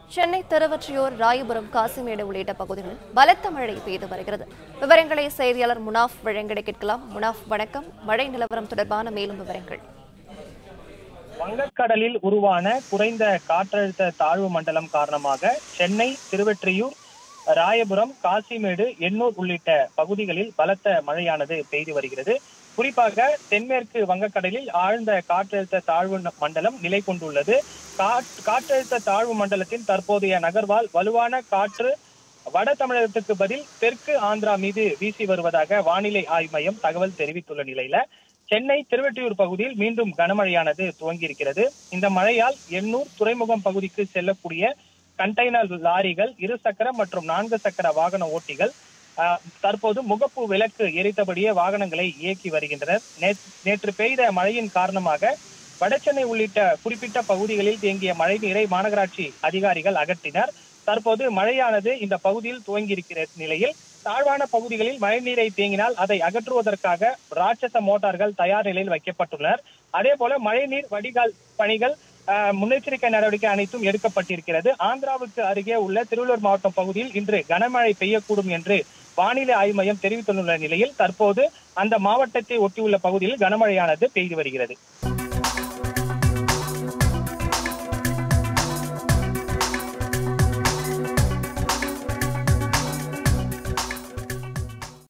சென்னை திருவொற்றியூர் ராயபுரம் காசிமேடு உள்ளிட்ட பகுதிகளில் பலத்த மழை பெய்து வருகிறது விவரங்களை செய்தியாளர் முனாஃப் வழங்கிட கேட்கலாம் முனாஃப் வணக்கம் மழை நிலவரம் தொடர்பான மேலும் விவரங்கள் வங்கக்கடலில் உருவான குறைந்த காற்றழுத்த தாழ்வு மண்டலம் காரணமாக சென்னை திருவெற்றியூர் ராயபுரம் காசிமேடு எண்ணூர் உள்ளிட்ட பகுதிகளில் பலத்த மழையானது பெய்து வருகிறது குறிப்பாக தென்மேற்கு வங்கக்கடலில் ஆழ்ந்த காற்றழுத்த தாழ்வு ந- மண்டலம் நிலை கொண்டுள்ளது காற்- காற்றழுத்த தாழ்வு மண்டலத்தின் தற்போதைய நகர்வால் வலுவான காற்று வட தமிழகத்துக்கு பதில் தெற்கு ஆந்திரா மீது வீசி வருவதாக வானிலை ஆய்வு மையம் தகவல் தெரிவித்துள்ள நிலையில சென்னை திருவெற்றியூர் பகுதியில் மீண்டும் கனமழையானது துவங்கியிருக்கிறது இந்த மழையால் எண்ணூர் துறைமுகம் பகுதிக்கு செல்லக்கூடிய கண்டெய்னர் லாரிகள் இருசக்கர மற்றும் நான்கு சக்கர வாகன ஓட்டிகள் ஆஹ், தற்போது முகப்பு விளக்கு எரித்தபடியே வாகனங்களை இயக்கி வருகின்றனர் நேற்று- நேற்று பெய்த மழையின் காரணமாக வடசென்னை உள்ளிட்ட குறிப்பிட்ட பகுதிகளில் தேங்கிய மழைநீரை மாநகராட்சி அதிகாரிகள் அகற்றினர் தற்போது மழையானது இந்த பகுதியில் துவங்கியிருக்கிற நிலையில் தாழ்வான பகுதிகளில் மழைநீரை தேங்கினால் அதை அகற்றுவதற்காக ராட்சச மோட்டார்கள் தயார் நிலையில் வைக்கப்பட்டுள்ளனர் அதே போல மழைநீர் வடிகால் பணிகள் ஆஹ், முன்னெச்சரிக்கை நடவடிக்கை அனைத்தும் எடுக்கப்பட்டிருக்கிறது ஆந்திராவுக்கு அருகே உள்ள திருவள்ளூர் மாவட்டம் பகுதியில் இன்று கனமழை பெய்யக்கூடும் என்று வானிலை ஆய்வு மையம் தெரிவித்துள்ள நிலையில் தற்போது அந்த மாவட்டத்தை ஒட்டியுள்ள பகுதியில் கனமழையானது பெய்து வருகிறது